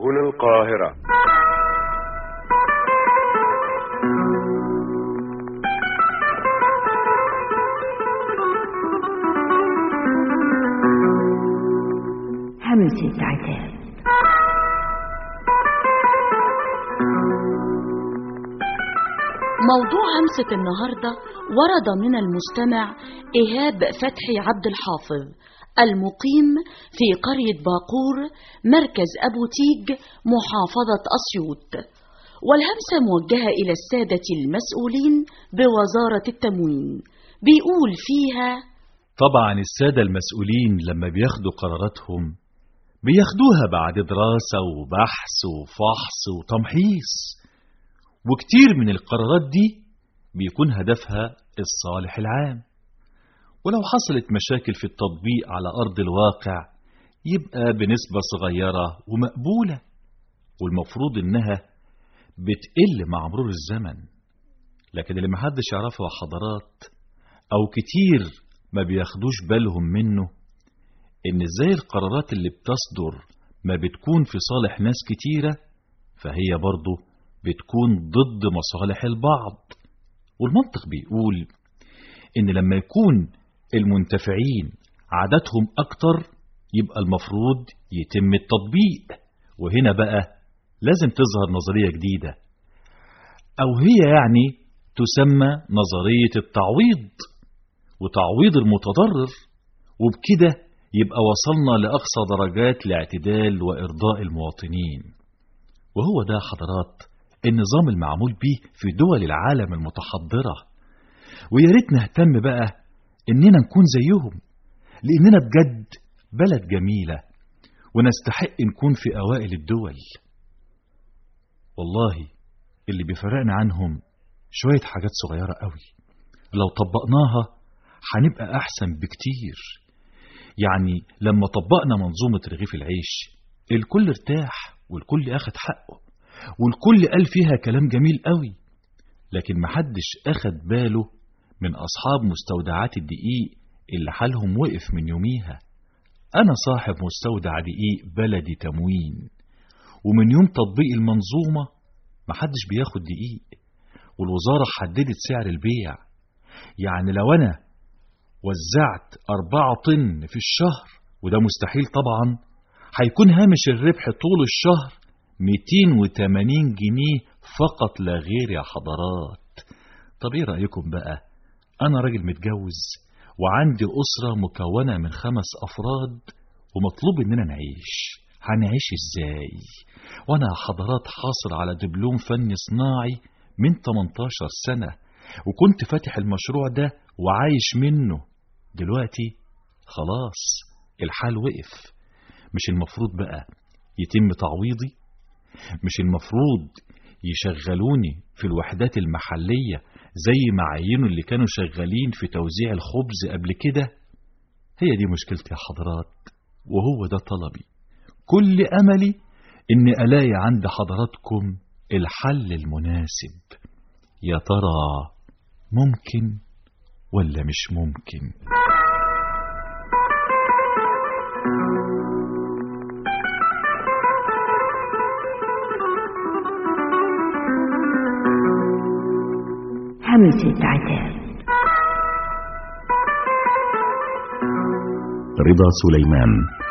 هنا القاهرة همسة عتاب موضوع همسة النهاردة ورد من المستمع إيهاب فتحي عبد الحافظ المقيم في قرية باقور مركز أبو تيج محافظة أسيوط والهمسة موجهة إلى السادة المسؤولين بوزارة التموين بيقول فيها طبعا السادة المسؤولين لما بياخدوا قراراتهم بياخدوها بعد دراسة وبحث وفحص وتمحيص وكتير من القرارات دي بيكون هدفها الصالح العام ولو حصلت مشاكل في التطبيق على أرض الواقع يبقى بنسبة صغيرة ومقبولة والمفروض إنها بتقل مع مرور الزمن لكن اللي محدش يعرفه يا حضرات أو كتير ما بياخدوش بالهم منه إن إزاي القرارات اللي بتصدر ما بتكون في صالح ناس كتيرة فهي برضه بتكون ضد مصالح البعض والمنطق بيقول إن لما يكون المنتفعين عددهم أكتر يبقى المفروض يتم التطبيق وهنا بقى لازم تظهر نظرية جديدة أو هي يعني تسمى نظرية التعويض وتعويض المتضرر وبكده يبقى وصلنا لأقصى درجات الاعتدال وإرضاء المواطنين وهو ده حضرات النظام المعمول به في دول العالم المتحضرة ويا ريت نهتم بقى إننا نكون زيهم لأننا بجد بلد جميلة ونستحق نكون في أوائل الدول والله اللي بيفرقنا عنهم شوية حاجات صغيرة قوي لو طبقناها هنبقى أحسن بكتير يعني لما طبقنا منظومة رغيف العيش الكل ارتاح والكل أخد حقه والكل قال فيها كلام جميل قوي لكن محدش أخد باله من أصحاب مستودعات الدقيق اللي حالهم وقف من يوميها أنا صاحب مستودع دقيق بلدي تموين ومن يوم تطبيق المنظومة محدش بياخد دقيق والوزارة حددت سعر البيع يعني لو أنا وزعت أربعة طن في الشهر وده مستحيل طبعا هيكون هامش الربح طول الشهر 280 جنيه فقط لا غير يا حضرات طب ايه رأيكم بقى انا راجل متجوز وعندي أسرة مكونة من خمس أفراد ومطلوب إننا نعيش هنعيش إزاي وأنا يا حضرات حاصل على دبلوم فني صناعي من 18 سنة وكنت فاتح المشروع ده وعايش منه دلوقتي خلاص الحال وقف مش المفروض بقى يتم تعويضي مش المفروض يشغلوني في الوحدات المحلية زي ما عينوا اللي كانوا شغالين في توزيع الخبز قبل كده هي دي مشكلتي يا حضرات وهو ده طلبي كل أملي إن ألاقي عند حضراتكم الحل المناسب يا ترى ممكن ولا مش ممكن همسة عتاب رضا سليمان